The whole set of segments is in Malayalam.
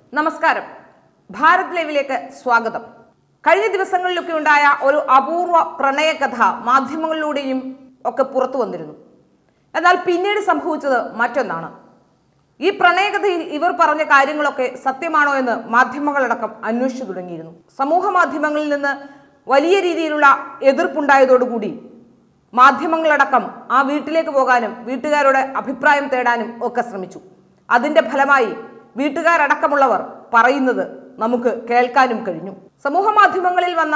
നമസ്കാരം ഭാരത് ലൈവിലേക്ക് സ്വാഗതം കഴിഞ്ഞ ദിവസങ്ങളിലൊക്കെ ഉണ്ടായ ഒരു അപൂർവ പ്രണയകഥ മാധ്യമങ്ങളിലൂടെയും ഒക്കെ പുറത്തു വന്നിരുന്നു എന്നാൽ പിന്നീട് സംഭവിച്ചത് മറ്റൊന്നാണ് ഈ പ്രണയകഥയിൽ ഇവർ പറഞ്ഞ കാര്യങ്ങളൊക്കെ സത്യമാണോ എന്ന് മാധ്യമങ്ങളടക്കം അന്വേഷിച്ചു തുടങ്ങിയിരുന്നു സമൂഹ മാധ്യമങ്ങളിൽ നിന്ന് വലിയ രീതിയിലുള്ള എതിർപ്പുണ്ടായതോടുകൂടി മാധ്യമങ്ങളടക്കം ആ വീട്ടിലേക്ക് പോകാനും വീട്ടുകാരുടെ അഭിപ്രായം തേടാനും ഒക്കെ ശ്രമിച്ചു അതിന്റെ ഫലമായി വീട്ടുകാരടക്കമുള്ളവർ പറയുന്നത് നമുക്ക് കേൾക്കാനും കഴിഞ്ഞു സമൂഹ മാധ്യമങ്ങളിൽ വന്ന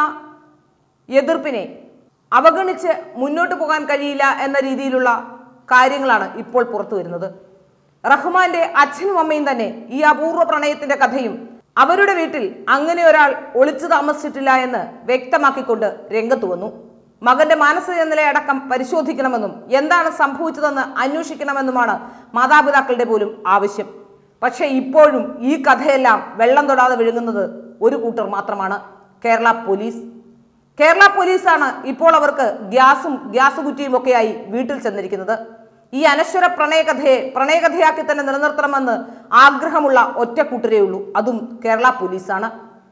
എതിർപ്പിനെ അവഗണിച്ച് മുന്നോട്ട് പോകാൻ കഴിയില്ല എന്ന രീതിയിലുള്ള കാര്യങ്ങളാണ് ഇപ്പോൾ പുറത്തു വരുന്നത് റഹ്മാന്റെ അച്ഛനും അമ്മയും തന്നെ ഈ അപൂർവ പ്രണയത്തിന്റെ കഥയും അവരുടെ വീട്ടിൽ അങ്ങനെ ഒരാൾ ഒളിച്ചു താമസിച്ചിട്ടില്ല എന്ന് വ്യക്തമാക്കിക്കൊണ്ട് രംഗത്ത് വന്നു മകന്റെ മാനസിക നിലയടക്കം പരിശോധിക്കണമെന്നും എന്താണ് സംഭവിച്ചതെന്ന് അന്വേഷിക്കണമെന്നുമാണ് മാതാപിതാക്കളുടെ പോലും ആവശ്യം പക്ഷേ ഇപ്പോഴും ഈ കഥയെല്ലാം വെള്ളം തൊടാതെ വിഴുങ്ങുന്നത് ഒരു കൂട്ടർ മാത്രമാണ് കേരള പോലീസ് കേരള പോലീസാണ് ഇപ്പോൾ അവർക്ക് ഗ്യാസും ഗ്യാസ് കുറ്റിയും ഒക്കെയായി വീട്ടിൽ ചെന്നിരിക്കുന്നത് ഈ അനശ്വര പ്രണയകഥയെ പ്രണയകഥയാക്കി തന്നെ നിലനിർത്തണമെന്ന് ആഗ്രഹമുള്ള ഒറ്റ കൂട്ടരേ ഉള്ളൂ അതും കേരള പോലീസാണ്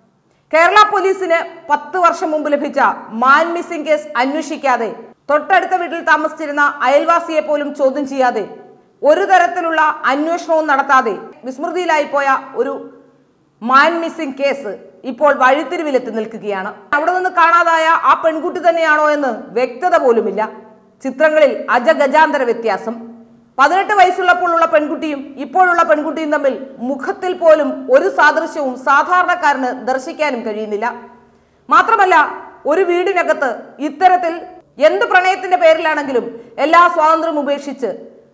കേരള പോലീസിന് പത്ത് വർഷം മുമ്പ് ലഭിച്ച മാൻ മിസ്സിംഗ് കേസ് അന്വേഷിക്കാതെ തൊട്ടടുത്ത വീട്ടിൽ താമസിച്ചിരുന്ന അയൽവാസിയെ പോലും ചോദ്യം ചെയ്യാതെ ഒരു തരത്തിലുള്ള അന്വേഷണവും നടത്താതെ വിസ്മൃതിയിലായി പോയ ഒരു മാൻ മിസ്സിംഗ് കേസ് ഇപ്പോൾ വഴിത്തിരിവിലെത്തി നിൽക്കുകയാണ് അവിടെ നിന്ന് കാണാതായ ആ പെൺകുട്ടി തന്നെയാണോ എന്ന് വ്യക്തത പോലുമില്ല ചിത്രങ്ങളിൽ അജഗജാന്തര വ്യത്യാസം പതിനെട്ട് വയസ്സുള്ളപ്പോൾ ഉള്ള പെൺകുട്ടിയും ഇപ്പോഴുള്ള പെൺകുട്ടിയും തമ്മിൽ മുഖത്തിൽ പോലും ഒരു സാദൃശ്യവും സാധാരണക്കാരന് ദർശിക്കാനും കഴിയുന്നില്ല മാത്രമല്ല ഒരു വീടിനകത്ത് ഇത്തരത്തിൽ എന്ത് പ്രണയത്തിന്റെ പേരിലാണെങ്കിലും എല്ലാ സ്വാതന്ത്ര്യം ഉപേക്ഷിച്ച്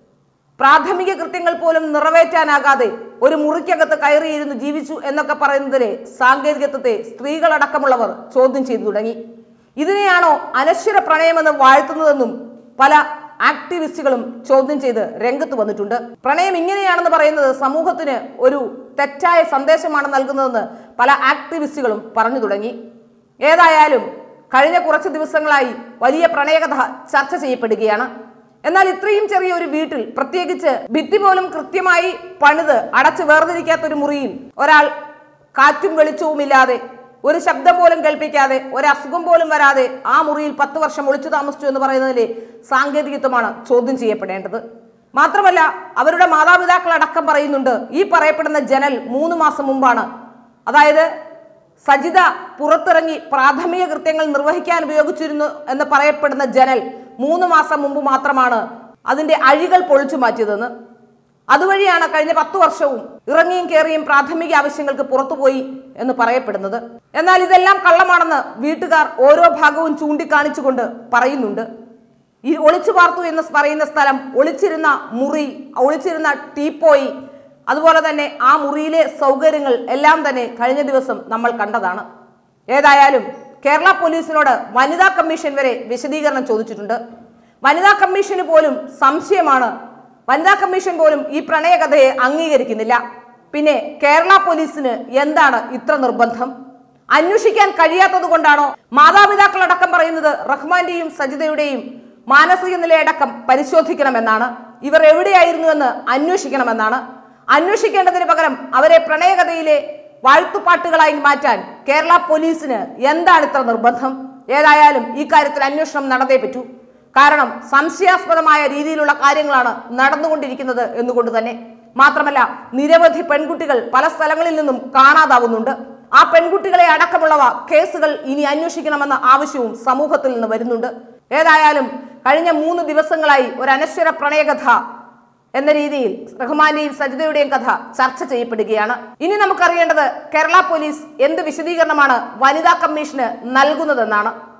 പ്രാഥമിക കൃത്യങ്ങൾ പോലും നിറവേറ്റാനാകാതെ ഒരു മുറിക്കകത്ത് കയറിയിരുന്ന് ജീവിച്ചു എന്നൊക്കെ പറയുന്നതിലെ സാങ്കേതികത്വത്തെ സ്ത്രീകളടക്കമുള്ളവർ ചോദ്യം ചെയ്തു തുടങ്ങി ഇതിനെയാണോ അനശ്വര പ്രണയമെന്ന് വാഴ്ത്തുന്നതെന്നും പല ആക്ടിവിസ്റ്റുകളും ചോദ്യം ചെയ്ത് രംഗത്ത് വന്നിട്ടുണ്ട് പ്രണയം ഇങ്ങനെയാണെന്ന് പറയുന്നത് സമൂഹത്തിന് ഒരു തെറ്റായ സന്ദേശമാണ് നൽകുന്നതെന്ന് പല ആക്ടിവിസ്റ്റുകളും പറഞ്ഞു തുടങ്ങി ഏതായാലും കഴിഞ്ഞ കുറച്ച് ദിവസങ്ങളായി വലിയ പ്രണയകഥ ചർച്ച ചെയ്യപ്പെടുകയാണ് എന്നാൽ ഇത്രയും ചെറിയ ഒരു വീട്ടിൽ പ്രത്യേകിച്ച് ഭിത്തി പോലും കൃത്യമായി പണിത് അടച്ച് വേർതിരിക്കാത്ത ഒരു മുറിയിൽ ഒരാൾ കാറ്റും വെളിച്ചവും ഇല്ലാതെ ഒരു ശബ്ദം പോലും കേൾപ്പിക്കാതെ ഒരു അസുഖം പോലും വരാതെ ആ മുറിയിൽ പത്ത് വർഷം ഒളിച്ചു താമസിച്ചു എന്ന് പറയുന്നതിലെ സാങ്കേതികത്വമാണ് ചോദ്യം ചെയ്യപ്പെടേണ്ടത് മാത്രമല്ല അവരുടെ മാതാപിതാക്കൾ അടക്കം പറയുന്നുണ്ട് ഈ പറയപ്പെടുന്ന ജനൽ മൂന്ന് മാസം മുമ്പാണ് അതായത് സജിത പുറത്തിറങ്ങി പ്രാഥമിക കൃത്യങ്ങൾ നിർവഹിക്കാൻ ഉപയോഗിച്ചിരുന്നു എന്ന് പറയപ്പെടുന്ന ജനൽ മൂന്ന് മാസം മുമ്പ് മാത്രമാണ് അതിന്റെ അഴികൾ പൊളിച്ചു മാറ്റിയതെന്ന് അതുവഴിയാണ് കഴിഞ്ഞ പത്തു വർഷവും ഇറങ്ങിയും കയറിയും പ്രാഥമിക ആവശ്യങ്ങൾക്ക് പുറത്തുപോയി എന്ന് പറയപ്പെടുന്നത് എന്നാൽ ഇതെല്ലാം കള്ളമാണെന്ന് വീട്ടുകാർ ഓരോ ഭാഗവും ചൂണ്ടിക്കാണിച്ചുകൊണ്ട് പറയുന്നുണ്ട് ഈ ഒളിച്ചു പാർത്തു എന്ന് പറയുന്ന സ്ഥലം ഒളിച്ചിരുന്ന മുറി ഒളിച്ചിരുന്ന ടീപ്പോയി അതുപോലെ തന്നെ ആ മുറിയിലെ സൗകര്യങ്ങൾ എല്ലാം തന്നെ കഴിഞ്ഞ ദിവസം നമ്മൾ കണ്ടതാണ് ഏതായാലും കേരള പോലീസിനോട് വനിതാ കമ്മീഷൻ വരെ വിശദീകരണം ചോദിച്ചിട്ടുണ്ട് വനിതാ കമ്മീഷന് പോലും സംശയമാണ് വനിതാ കമ്മീഷൻ പോലും ഈ പ്രണയകഥയെ അംഗീകരിക്കുന്നില്ല പിന്നെ കേരള പോലീസിന് എന്താണ് ഇത്ര നിർബന്ധം അന്വേഷിക്കാൻ കഴിയാത്തത് കൊണ്ടാണോ മാതാപിതാക്കളടക്കം പറയുന്നത് റഹ്മാന്റെയും സജിതയുടെയും മാനസിക നിലയടക്കം പരിശോധിക്കണമെന്നാണ് ഇവർ എവിടെയായിരുന്നുവെന്ന് അന്വേഷിക്കണമെന്നാണ് അന്വേഷിക്കേണ്ടതിന് പകരം അവരെ പ്രണയകഥയിലെ വാഴ്ത്തുപാട്ടുകളായി മാറ്റാൻ കേരള പോലീസിന് എന്താണ് ഇത്ര നിർബന്ധം ഏതായാലും ഈ കാര്യത്തിൽ അന്വേഷണം നടന്നേ പറ്റൂ കാരണം സംശയാസ്പദമായ രീതിയിലുള്ള കാര്യങ്ങളാണ് നടന്നുകൊണ്ടിരിക്കുന്നത് എന്നുകൊണ്ട് തന്നെ മാത്രമല്ല നിരവധി പെൺകുട്ടികൾ പല സ്ഥലങ്ങളിൽ നിന്നും കാണാതാവുന്നുണ്ട് ആ പെൺകുട്ടികളെ അടക്കമുള്ളവ കേസുകൾ ഇനി അന്വേഷിക്കണമെന്ന ആവശ്യവും സമൂഹത്തിൽ നിന്ന് വരുന്നുണ്ട് ഏതായാലും കഴിഞ്ഞ മൂന്ന് ദിവസങ്ങളായി ഒരു അനശ്വര പ്രണയകഥ എന്ന രീതിയിൽ റഹ്മാന്റെയും സജിതയുടെയും കഥ ചർച്ച ചെയ്യപ്പെടുകയാണ് ഇനി നമുക്കറിയേണ്ടത് കേരള പോലീസ് എന്ത് വിശദീകരണമാണ് വനിതാ കമ്മീഷന് നൽകുന്നതെന്നാണ്